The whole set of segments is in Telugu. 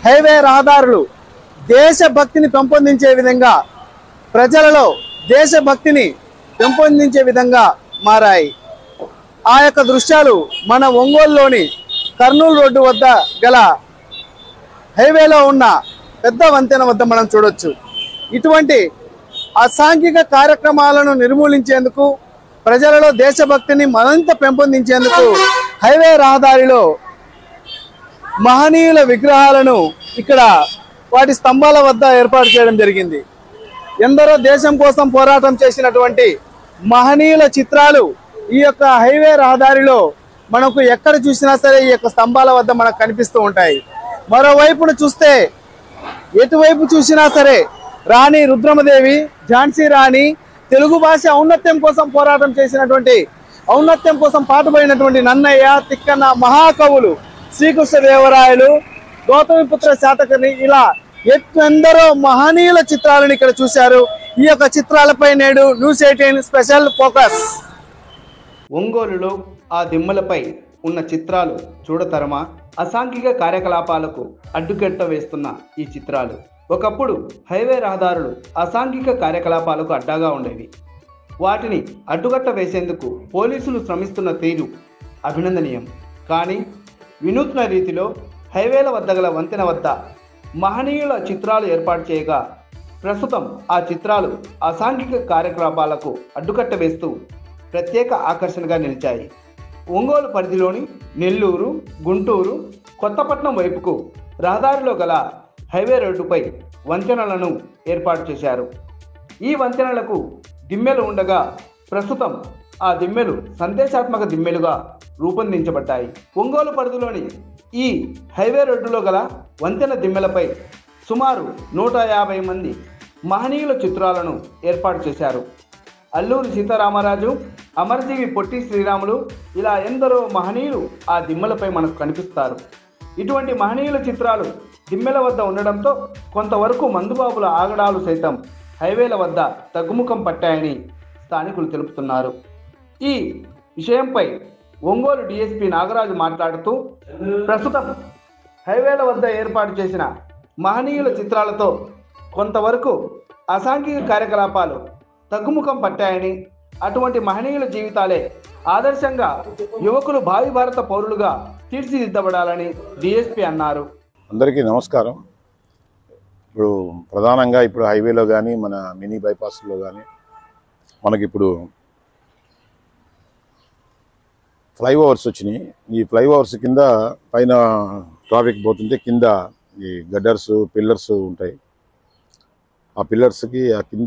హైవే రహదారులు దేశభక్తిని పెంపొందించే విధంగా ప్రజలలో దేశభక్తిని పెంపొందించే విధంగా మారాయి ఆ యొక్క దృశ్యాలు మన ఒంగోలులోని కర్నూలు రోడ్డు వద్ద గల హైవేలో ఉన్న పెద్ద వంతెన వద్ద మనం చూడొచ్చు ఇటువంటి అసాంఘిక కార్యక్రమాలను నిర్మూలించేందుకు ప్రజలలో దేశభక్తిని మరింత పెంపొందించేందుకు హైవే రహదారిలో మహనీయుల విగ్రహాలను ఇక్కడ వాటి స్తంభాల వద్ద ఏర్పాటు చేయడం జరిగింది ఎందరో దేశం కోసం పోరాటం చేసినటువంటి మహనీయుల చిత్రాలు ఈ యొక్క హైవే రహదారిలో మనకు ఎక్కడ చూసినా సరే ఈ యొక్క స్తంభాల వద్ద మనకు కనిపిస్తూ ఉంటాయి మరోవైపును చూస్తే ఎటువైపు చూసినా సరే రాణి రుద్రమదేవి ఝాన్సీ రాణి తెలుగు భాష ఔన్నత్యం కోసం పోరాటం చేసినటువంటి ఔన్నత్యం కోసం పాటుపడినటువంటి నన్నయ్య తిక్కన్న మహాకవులు శ్రీకృష్ణదేవరాయలు గౌతమిపుత్ర శాతకర్ణి ఇలా ఎందరో మహనీయుల చిత్రాలను ఇక్కడ చూశారు ఈ యొక్క చిత్రాలపై నేడు న్యూస్ ఎయిటీన్ స్పెషల్ ఫోకస్ ఒంగోలులో ఆ దిమ్మలపై ఉన్న చిత్రాలు చూడతరమా అసాంఘిక కార్యకలాపాలకు అడ్డుకట్ట వేస్తున్న ఈ చిత్రాలు ఒకప్పుడు హైవే రహదారులు అసాంఘిక కార్యకలాపాలకు అడ్డాగా ఉండేవి వాటిని అడ్డుకట్ట వేసేందుకు పోలీసులు శ్రమిస్తున్న తీరు అభినందనీయం కానీ వినూత్న రీతిలో హైవేల వద్ద గల వంతెన వద్ద మహనీయుల చిత్రాలు ఏర్పాటు చేయగా ప్రస్తుతం ఆ చిత్రాలు అసాంఘిక కార్యకలాపాలకు అడ్డుకట్ట వేస్తూ ప్రత్యేక ఆకర్షణగా నిలిచాయి ఒంగోలు పరిధిలోని నెల్లూరు గుంటూరు కొత్తపట్నం వైపుకు రహదారిలో గల హైవే రోడ్డుపై వంతెనలను ఏర్పాటు చేశారు ఈ వంతెనలకు దిమ్మెలు ఉండగా ప్రస్తుతం ఆ దిమ్మెలు సందేశాత్మక దిమ్మెలుగా రూపొందించబడ్డాయి ఒంగోలు పరిధిలోని ఈ హైవే రోడ్డులో గల వంతెన దిమ్మెలపై సుమారు నూట యాభై మంది మహనీయుల చిత్రాలను ఏర్పాటు చేశారు అల్లూరి సీతారామరాజు అమరజీవి పొట్టి శ్రీరాములు ఇలా ఎందరో మహనీయులు ఆ దిమ్మలపై మనకు కనిపిస్తారు ఇటువంటి మహనీయుల చిత్రాలు దిమ్మెల వద్ద ఉండడంతో కొంతవరకు మందుబాబుల ఆగడాలు సైతం హైవేల వద్ద తగ్గుముఖం పట్టాయని స్థానికులు తెలుపుతున్నారు ఈ విషయంపై ఒంగోలు డీఎస్పీ నాగరాజు మాట్లాడుతూ ప్రస్తుతం హైవేల వద్ద ఏర్పాటు చేసిన మహనీయుల చిత్రాలతో కొంతవరకు అసాంఘిక కార్యకలాపాలు తగ్గుముఖం పట్టాయని అటువంటి మహనీయుల జీవితాలే ఆదర్శంగా యువకులు భావి భారత పౌరులుగా తీర్చిదిద్దబడాలని డిఎస్పీ అన్నారు అందరికీ నమస్కారం ఇప్పుడు ప్రధానంగా ఇప్పుడు హైవేలో కానీ మన మినీ బైపాస్లో కానీ మనకి ఇప్పుడు ఫ్లైఓవర్స్ వచ్చినాయి ఈ ఫ్లైఓవర్స్ కింద పైన ట్రాఫిక్ పోతుంటే కింద ఈ గడ్డర్స్ పిల్లర్స్ ఉంటాయి ఆ పిల్లర్స్కి ఆ కింద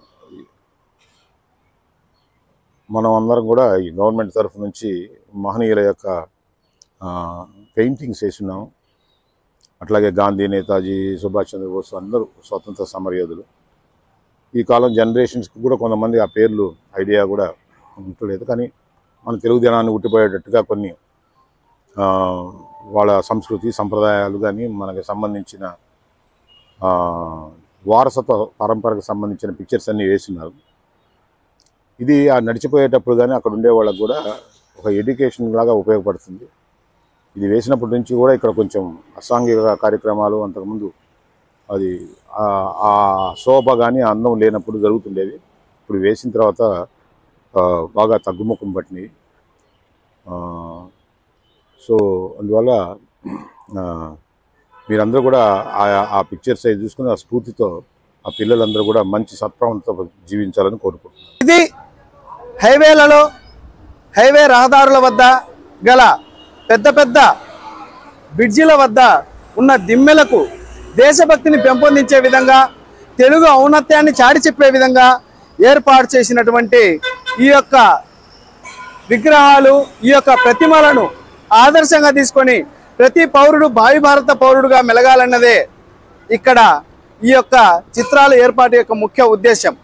మనం అందరం కూడా ఈ గవర్నమెంట్ తరఫు నుంచి మహనీయుల యొక్క పెయింటింగ్స్ వేస్తున్నాం అట్లాగే గాంధీ నేతాజీ సుభాష్ చంద్రబోస్ అందరూ స్వతంత్ర సమరయోధులు ఈ కాలం జనరేషన్స్కి కూడా కొంతమంది ఆ పేర్లు ఐడియా కూడా ఉంటలేదు కానీ మన తెలుగు దినాన్ని ఉట్టిపోయేటట్టుగా కొన్ని ఆ, వాళ్ళ సంస్కృతి సంప్రదాయాలు కానీ మనకి సంబంధించిన ఆ, వారసత్వ పరంపరకు సంబంధించిన పిక్చర్స్ అన్నీ వేస్తున్నారు ఇది ఆ నడిచిపోయేటప్పుడు కానీ అక్కడ ఉండే వాళ్ళకు కూడా ఒక ఎడ్యుకేషన్ లాగా ఉపయోగపడుతుంది ఇది వేసినప్పటి నుంచి కూడా ఇక్కడ కొంచెం అసాంఘిక కార్యక్రమాలు అంతకుముందు అది ఆ- ఆ శోభ కానీ ఆ అందం లేనప్పుడు జరుగుతుండేవి ఇప్పుడు వేసిన తర్వాత ఆ, బాగా తగ్గుముఖం పట్టినాయి ఆ, సో అందువల్ల ఆ, మీరందరూ కూడా ఆ ఆ పిక్చర్స్ అవి చూసుకుని ఆ స్ఫూర్తితో ఆ పిల్లలందరూ కూడా మంచి సత్ప్రవంతో జీవించాలని కోరుకుంటున్నాను ఇది హైవేలలో హైవే రహదారుల వద్ద గల పెద్ద పెద్ద బ్రిడ్జిల వద్ద ఉన్న దిమ్మెలకు దేశభక్తిని పెంపొందించే విధంగా తెలుగు ఔన్నత్యాన్ని చాటి చెప్పే విధంగా ఏర్పాటు చేసినటువంటి ఈ యొక్క విగ్రహాలు ఈ యొక్క ప్రతిమలను ఆదర్శంగా తీసుకొని ప్రతి పౌరుడు భావి భారత పౌరుడుగా మెలగాలన్నదే ఇక్కడ ఈ యొక్క చిత్రాల ఏర్పాటు యొక్క ముఖ్య ఉద్దేశం